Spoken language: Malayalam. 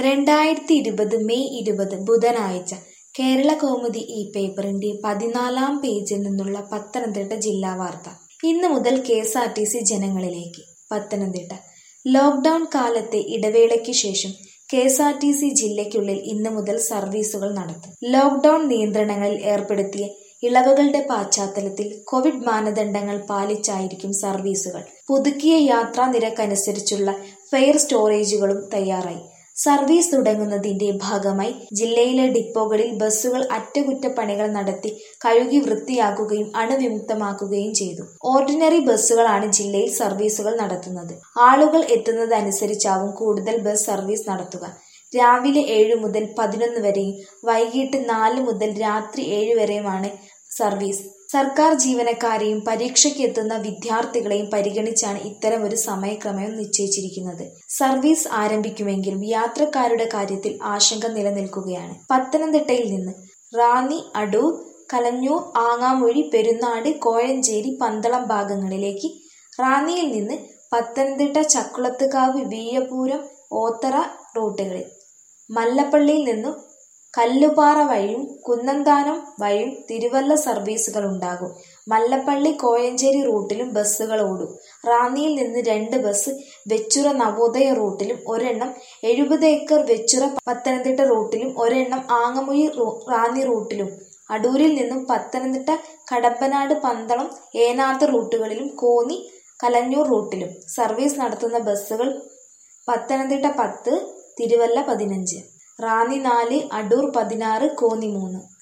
രണ്ടായിരത്തി ഇരുപത് മെയ് ഇരുപത് ബുധനാഴ്ച കേരളകൗമുദി ഈ പേപ്പറിന്റെ പതിനാലാം പേജിൽ നിന്നുള്ള പത്തനംതിട്ട ജില്ലാ വാർത്ത ഇന്നു മുതൽ K S R T C ജനങ്ങളിലേക്ക് പത്തനംതിട്ട ലോക്ക്ഡൌൺ കാലത്തെ ഇടവേളയ്ക്ക് ശേഷം K S R T C ജില്ലയ്ക്കുള്ളിൽ ഇന്നു മുതൽ സർവീസുകൾ നടത്തും ലോക്ക്ഡൌൺ നിയന്ത്രണങ്ങളിൽ ഏർപ്പെടുത്തിയ ഇളവുകളുടെ പശ്ചാത്തലത്തിൽ കോവിഡ് മാനദണ്ഡങ്ങൾ പാലിച്ചായിരിക്കും സർവീസുകൾ പുതുക്കിയ യാത്രാ നിരക്കനുസരിച്ചുള്ള ഫെയർ സ്റ്റോറേജുകളും തയ്യാറായി സർവീസ് തുടങ്ങുന്നതിന്റെ ഭാഗമായി ജില്ലയിലെ ഡിപ്പോകളിൽ ബസ്സുകൾ അറ്റകുറ്റപ്പണികൾ നടത്തി കഴുകി വൃത്തിയാക്കുകയും അണുവിമുക്തമാക്കുകയും ചെയ്തു ഓർഡിനറി ബസ്സുകളാണ് ജില്ലയിൽ സർവീസുകൾ നടത്തുന്നത് ആളുകൾ എത്തുന്നതനുസരിച്ചാവും കൂടുതൽ ബസ് സർവീസ് നടത്തുക രാവിലെ ഏഴ് മുതൽ പതിനൊന്ന് വരെയും വൈകിട്ട് നാല് മുതൽ രാത്രി ഏഴ് വരെയുമാണ് സർവീസ് സർക്കാർ ജീവനക്കാരെയും പരീക്ഷയ്ക്ക് എത്തുന്ന വിദ്യാർത്ഥികളെയും പരിഗണിച്ചാണ് ഇത്തരമൊരു സമയക്രമം നിശ്ചയിച്ചിരിക്കുന്നത് സർവീസ് ആരംഭിക്കുമെങ്കിലും യാത്രക്കാരുടെ കാര്യത്തിൽ ആശങ്ക നിലനിൽക്കുകയാണ് പത്തനംതിട്ടയിൽ നിന്ന് റാന്നി അടൂർ കലഞ്ഞൂർ ആങ്ങാമൊഴി പെരുന്നാട് കോഴഞ്ചേരി പന്തളം ഭാഗങ്ങളിലേക്ക് റാന്നിയിൽ നിന്ന് പത്തനംതിട്ട ചക്കുളത്തുകാവ് വീയപൂരം ഓത്തറ റൂട്ടുകളിൽ മല്ലപ്പള്ളിയിൽ നിന്നും കല്ലുപാറ വഴിയും കുന്നന്താനം വഴിയും തിരുവല്ല സർവീസുകൾ ഉണ്ടാകും മല്ലപ്പള്ളി കോയഞ്ചേരി റൂട്ടിലും ബസ്സുകൾ ഓടും റാന്നിയിൽ നിന്ന് രണ്ട് ബസ് വെച്ചുറ നവോദയ റൂട്ടിലും ഒരെണ്ണം എഴുപത് ഏക്കർ വെച്ചുറ പത്തനംതിട്ട റൂട്ടിലും ഒരെണ്ണം ആങ്ങമൊഴി റാന്നി റൂട്ടിലും അടൂരിൽ നിന്നും പത്തനംതിട്ട കടപ്പനാട് പന്തളം ഏനാത്ത് റൂട്ടുകളിലും കോന്നി കലഞ്ഞൂർ റൂട്ടിലും സർവീസ് നടത്തുന്ന ബസ്സുകൾ പത്തനംതിട്ട പത്ത് തിരുവല്ല പതിനഞ്ച് റാന്നി നാല് അടൂർ പതിനാറ് കോന്നി മൂന്ന്